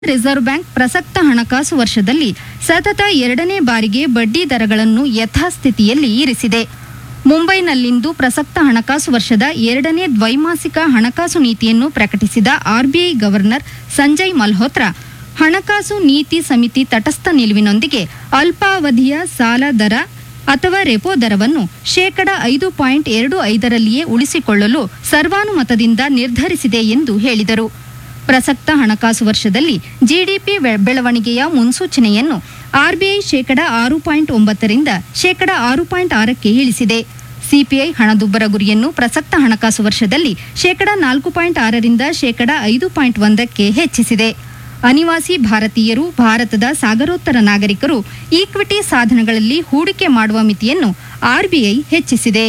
reserve bank ಪ್ರಸಕ್ತ ಹಣಕಾಸು ವರ್ಷದಲ್ಲಿ ಸತತ ಎರಡನೇ ಬಾರಿಗೆ ಬಡ್ಡಿ ದರಗಳನ್ನು ಯಥಾಸ್ಥಿತಿಯಲ್ಲಿ ಇರಿಸಿದೆ ಮುಂಬೈನಲ್ಲಿಂದು ಪ್ರಸಕ್ತ ಹಣಕಾಸು ವರ್ಷದ ಎರಡನೇ ದ್ವೈಮಾಸಿಕ ಹಣಕಾಸು ನೀತಿಯನ್ನು ಪ್ರಕಟಿಸಿದ ಆರ್ಬಿಐ ಗವರ್ನರ್ ಸಂಜಯ್ ಮಲ್ಹೋತ್ರಾ ಹಣಕಾಸು ನೀತಿ ಸಮಿತಿ ತಟಸ್ಥ ನಿಲುವಿನೊಂದಿಗೆ ಅಲ್ಪಾವಧಿಯ ಸಾಲ ದರ ಅಥವಾ ರೆಪೋ ದರವನ್ನು ಶೇಕಡ ಐದು ಪಾಯಿಂಟ್ ಎರಡು ಐದರಲ್ಲಿಯೇ ಉಳಿಸಿಕೊಳ್ಳಲು ಸರ್ವಾನುಮತದಿಂದ ನಿರ್ಧರಿಸಿದೆ ಎಂದು ಹೇಳಿದರು ಪ್ರಸಕ್ತ ಹಣಕಾಸು ವರ್ಷದಲ್ಲಿ ಜಿಡಿಪಿ ಬೆ- ಬೆಳವಣಿಗೆಯ ಮುನ್ಸೂಚನೆಯನ್ನು ಆರ್ಬಿಐ ಶೇಕಡ ಆರು ಪಾಯಿಂಟ್ ಒಂಬತ್ತರಿಂದ ಶೇಕಡ ಆರು ಪಾಯಿಂಟ್ ಆರಕ್ಕೆ ಇಳಿಸಿದೆ ಸಿಪಿಐ ಹಣದುಬ್ಬರ ಗುರಿಯನ್ನು ಪ್ರಸಕ್ತ ಹಣಕಾಸು ವರ್ಷದಲ್ಲಿ ಶೇಕಡ ನಾಲ್ಕು ಪಾಯಿಂಟ್ ಆರರಿಂದ ಶೇಕಡ ಐದು ಪಾಯಿಂಟ್ ಒಂದಕ್ಕೆ ಹೆಚ್ಚಿಸಿದೆ ಅನಿವಾಸಿ ಭಾರತೀಯರು ಭಾರತದ ಸಾಗರೋತ್ತರ ನಾಗರಿಕರು ಈಕ್ವಿಟಿ ಸಾಧನಗಳಲ್ಲಿ ಹೂಡಿಕೆ ಮಾಡುವ ಮಿತಿಯನ್ನು ಆರ್ಬಿಐ ಹೆಚ್ಚಿಸಿದೆ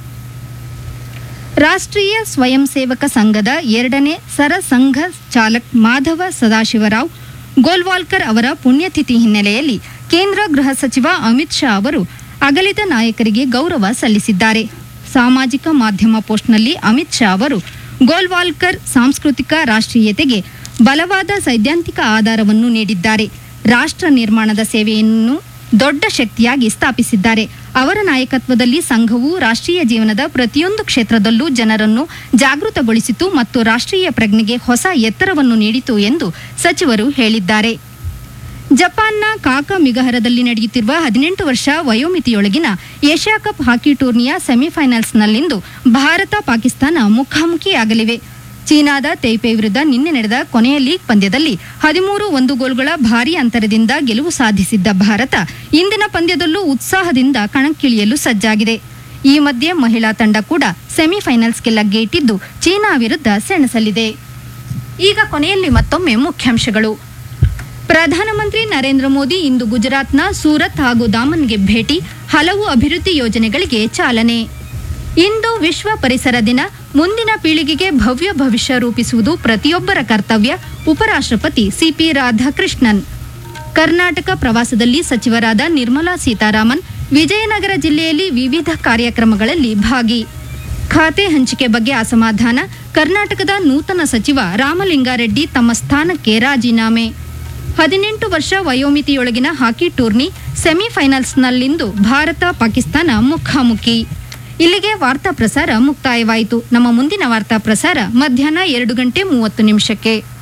ರಾಷ್ಟ್ರೀಯ ಸ್ವಯಂ ಸೇವಕ ಸಂಘದ ಎರಡನೇ ಸರಸಂಘ ಚಾಲಕ್ ಮಾಧವ ಸದಾಶಿವರಾವ್ ಗೋಲ್ವಾಲ್ಕರ್ ಅವರ ಪುಣ್ಯತಿಥಿ ಹಿನ್ನೆಲೆಯಲ್ಲಿ ಕೇಂದ್ರ ಗೃಹ ಸಚಿವ ಅಮಿತ್ ಶಾ ಅವರು ಅಗಲಿದ ನಾಯಕರಿಗೆ ಗೌರವ ಸಲ್ಲಿಸಿದ್ದಾರೆ ಸಾಮಾಜಿಕ ಮಾಧ್ಯಮ ಪೋಸ್ಟ್ನಲ್ಲಿ ಅಮಿತ್ ಶಾ ಅವರು ಗೋಲ್ವಾಲ್ಕರ್ ಸಾಂಸ್ಕೃತಿಕ ರಾಷ್ಟ್ರೀಯತೆಗೆ ಬಲವಾದ ಸೈದ್ಧಾಂತಿಕ ಆಧಾರವನ್ನು ನೀಡಿದ್ದಾರೆ ರಾಷ್ಟ್ರ ನಿರ್ಮಾಣದ ಸೇವೆಯನ್ನು ದೊಡ್ಡ ಶಕ್ತಿಯಾಗಿ ಸ್ಥಾಪಿಸಿದ್ದಾರೆ ಅವರ ನಾಯಕತ್ವದಲ್ಲಿ ಸಂಘವು ರಾಷ್ಟ್ರೀಯ ಜೀವನದ ಪ್ರತಿಯೊಂದು ಕ್ಷೇತ್ರದಲ್ಲೂ ಜನರನ್ನು ಜಾಗೃತಗೊಳಿಸಿತು ಮತ್ತು ರಾಷ್ಟ್ರೀಯ ಪ್ರಜ್ಞೆಗೆ ಹೊಸ ಎತ್ತರವನ್ನು ನೀಡಿತು ಎಂದು ಸಚಿವರು ಹೇಳಿದ್ದಾರೆ ಜಪಾನ್ನ ಕಾಕ ಮಿಗಹರದಲ್ಲಿ ನಡೆಯುತ್ತಿರುವ ಹದಿನೆಂಟು ವರ್ಷ ವಯೋಮಿತಿಯೊಳಗಿನ ಏಷ್ಯಾ ಕಪ್ ಹಾಕಿ ಟೂರ್ನಿಯ ಸೆಮಿಫೈನಲ್ಸ್ನಲ್ಲಿಂದು ಭಾರತ ಪಾಕಿಸ್ತಾನ ಮುಖಾಮುಖಿಯಾಗಲಿವೆ ಚೀನಾದ ತೈಪೆ ವಿರುದ್ಧ ನಿನ್ನೆ ನಡೆದ ಕೊನೆಯ ಲೀಗ್ ಪಂದ್ಯದಲ್ಲಿ ಹದಿಮೂರು ಒಂದು ಗೋಲ್ಗಳ ಭಾರೀ ಅಂತರದಿಂದ ಗೆಲುವು ಸಾಧಿಸಿದ್ದ ಭಾರತ ಇಂದಿನ ಪಂದ್ಯದಲ್ಲೂ ಉತ್ಸಾಹದಿಂದ ಕಣಕ್ಕಿಳಿಯಲು ಸಜ್ಜಾಗಿದೆ ಈ ಮಧ್ಯೆ ಮಹಿಳಾ ತಂಡ ಕೂಡ ಸೆಮಿಫೈನಲ್ಸ್ಗೆ ಲಗ್ಗೆ ಇಟ್ಟಿದ್ದು ಚೀನಾ ವಿರುದ್ಧ ಸೆಣಸಲಿದೆ ಈಗ ಕೊನೆಯಲ್ಲಿ ಮತ್ತೊಮ್ಮೆ ಮುಖ್ಯಾಂಶಗಳು ಪ್ರಧಾನಮಂತ್ರಿ ನರೇಂದ್ರ ಮೋದಿ ಇಂದು ಗುಜರಾತ್ನ ಸೂರತ್ ಹಾಗೂ ದಾಮನ್ಗೆ ಭೇಟಿ ಹಲವು ಅಭಿವೃದ್ಧಿ ಯೋಜನೆಗಳಿಗೆ ಚಾಲನೆ ಇಂದು ವಿಶ್ವ ಪರಿಸರ ದಿನ ಮುಂದಿನ ಪೀಳಿಗೆಗೆ ಭವ್ಯ ಭವಿಷ್ಯ ರೂಪಿಸುವುದು ಪ್ರತಿಯೊಬ್ಬರ ಕರ್ತವ್ಯ ಉಪರಾಷ್ಟ್ರಪತಿ ಸಿಪಿ ರಾಧಾಕೃಷ್ಣನ್ ಕರ್ನಾಟಕ ಪ್ರವಾಸದಲ್ಲಿ ಸಚಿವರಾದ ನಿರ್ಮಲಾ ಸೀತಾರಾಮನ್ ವಿಜಯನಗರ ಜಿಲ್ಲೆಯಲ್ಲಿ ವಿವಿಧ ಕಾರ್ಯಕ್ರಮಗಳಲ್ಲಿ ಭಾಗಿ ಖಾತೆ ಹಂಚಿಕೆ ಬಗ್ಗೆ ಅಸಮಾಧಾನ ಕರ್ನಾಟಕದ ನೂತನ ಸಚಿವ ರಾಮಲಿಂಗಾರೆಡ್ಡಿ ತಮ್ಮ ಸ್ಥಾನಕ್ಕೆ ರಾಜೀನಾಮೆ ಹದಿನೆಂಟು ವರ್ಷ ವಯೋಮಿತಿಯೊಳಗಿನ ಹಾಕಿ ಟೂರ್ನಿ ಸೆಮಿಫೈನಲ್ಸ್ನಲ್ಲಿಂದು ಭಾರತ ಪಾಕಿಸ್ತಾನ ಮುಖಾಮುಖಿ ಇಲ್ಲಿಗೆ ವಾರ್ತಾ ಪ್ರಸಾರ ಮುಕ್ತಾಯವಾಯಿತು ನಮ್ಮ ಮುಂದಿನ ವಾರ್ತಾ ಪ್ರಸಾರ ಮಧ್ಯಾಹ್ನ ಎರಡು ಗಂಟೆ ಮೂವತ್ತು ನಿಮಿಷಕ್ಕೆ